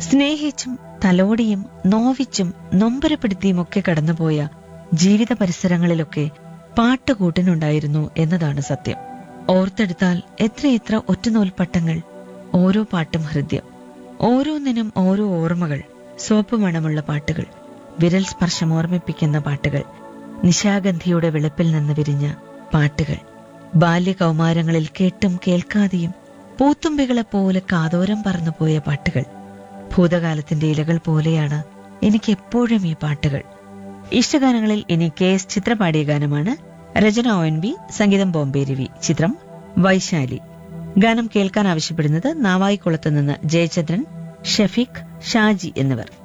സ്നേഹിച്ചും തലോടിയും നോവിച്ചും നൊമ്പരപ്പെടുത്തിയും ഒക്കെ കടന്നുപോയ ജീവിത പരിസരങ്ങളിലൊക്കെ പാട്ടുകൂട്ടിനുണ്ടായിരുന്നു എന്നതാണ് സത്യം ഓർത്തെടുത്താൽ എത്രയെത്ര ഒറ്റനൂൽപ്പട്ടങ്ങൾ ഓരോ പാട്ടും ഹൃദ്യം ഓരോന്നിനും ഓരോ ഓർമ്മകൾ സോപ്പ് മണമുള്ള പാട്ടുകൾ വിരൽ സ്പർശം ഓർമ്മിപ്പിക്കുന്ന പാട്ടുകൾ നിശാഗന്ധിയുടെ വെളുപ്പിൽ നിന്ന് വിരിഞ്ഞ പാട്ടുകൾ ബാല്യകൗമാരങ്ങളിൽ കേട്ടും കേൾക്കാതെയും പൂത്തുമ്പികളെ പോലെ കാതോരം പറന്നുപോയ പാട്ടുകൾ ഭൂതകാലത്തിന്റെ ഇലകൾ പോലെയാണ് എനിക്ക് എപ്പോഴും ഈ പാട്ടുകൾ ഇഷ്ടഗാനങ്ങളിൽ ഇനി കെ എസ് ചിത്ര പാടിയ ഗാനമാണ് രചന ഒ എൻ ബി സംഗീതം ബോംബെ രവി ചിത്രം വൈശാലി ഗാനം കേൾക്കാൻ ആവശ്യപ്പെടുന്നത് നാവായിക്കുളത്ത് നിന്ന് ജയചന്ദ്രൻ ഷഫീഖ് ഷാജി എന്നിവർ